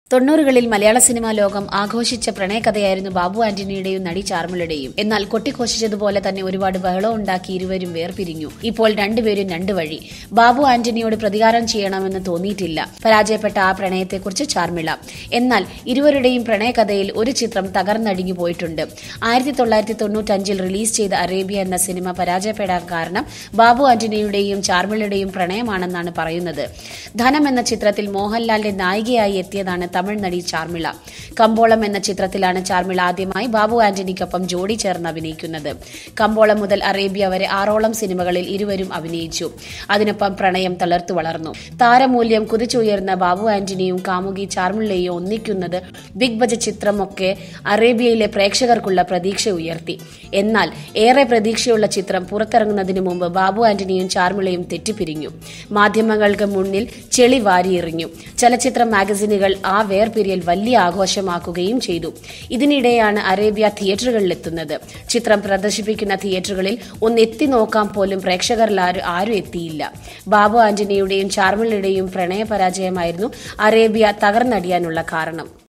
തൊണ്ണൂറുകളിൽ മലയാള സിനിമാ ലോകം ആഘോഷിച്ച പ്രണയകഥയായിരുന്നു ബാബു ആന്റണിയുടെയും നടി ചാർമിളയുടെയും എന്നാൽ കൊട്ടിഘോഷിച്ചതുപോലെ തന്നെ ഒരുപാട് ബഹളം ഉണ്ടാക്കി ഇരുവരും വേർപിരിഞ്ഞു ഇപ്പോൾ രണ്ടുപേരും രണ്ട് വഴി ബാബു ആന്റണിയോട് പ്രതികാരം ചെയ്യണമെന്ന് തോന്നിയിട്ടില്ല പരാജയപ്പെട്ട ആ പ്രണയത്തെക്കുറിച്ച് ചാർമിള എന്നാൽ ഇരുവരുടെയും പ്രണയകഥയിൽ ഒരു ചിത്രം തകർന്നടിഞ്ഞു പോയിട്ടുണ്ട് ആയിരത്തി തൊള്ളായിരത്തി തൊണ്ണൂറ്റഞ്ചിൽ റിലീസ് ചെയ്ത അറേബ്യ എന്ന സിനിമ പരാജയപ്പെടാൻ കാരണം ബാബു ആന്റണിയുടെയും ചാർമിളയുടെയും പ്രണയമാണെന്നാണ് പറയുന്നത് ധനം എന്ന ചിത്രത്തിൽ മോഹൻലാലിന്റെ നായികയായി എത്തിയതാണ് തമിഴ് നടി ചാർമിള കമ്പോളം എന്ന ചിത്രത്തിലാണ് ചാർമിള ആദ്യമായി ബാബു ആന്റണിക്കൊപ്പം ജോഡി ചേർന്ന് അഭിനയിക്കുന്നത് കമ്പോളം മുതൽ അറേബ്യ വരെ ആറോളം സിനിമകളിൽ ഇരുവരും അഭിനയിച്ചു അതിനൊപ്പം പ്രണയം തളർത്തു വളർന്നു താരമൂല്യം കുതിച്ചുയർന്ന ബാബു ആന്റണിയും കാമുകി ചാർമിളയും ഒന്നിക്കുന്നത് ബിഗ് ബജറ്റ് ചിത്രമൊക്കെ അറേബ്യയിലെ പ്രേക്ഷകർക്കുള്ള പ്രതീക്ഷ ഉയർത്തി എന്നാൽ ഏറെ പ്രതീക്ഷയുള്ള ചിത്രം പുറത്തിറങ്ങുന്നതിന് മുമ്പ് ബാബു ആന്റണിയും ചാർമിളയും തെറ്റിപ്പിരിഞ്ഞു മാധ്യമങ്ങൾക്ക് മുന്നിൽ ചെളി വാരിയെറിഞ്ഞു ചലച്ചിത്ര മാഗസിനുകൾ ആ വേർപിരിയൽ വലിയ ആഘോഷമാക്കുകയും ചെയ്തു ഇതിനിടെയാണ് അറേബ്യ തിയേറ്ററുകളിലെത്തുന്നത് ചിത്രം പ്രദർശിപ്പിക്കുന്ന തിയേറ്ററുകളിൽ ഒന്ന് എത്തി നോക്കാൻ പോലും പ്രേക്ഷകരിൽ ആരും ആരും എത്തിയില്ല ബാബു ആന്റണിയുടെയും ചാർമിളയുടെയും പ്രണയ പരാജയമായിരുന്നു അറേബ്യ തകർന്നടിയാനുള്ള കാരണം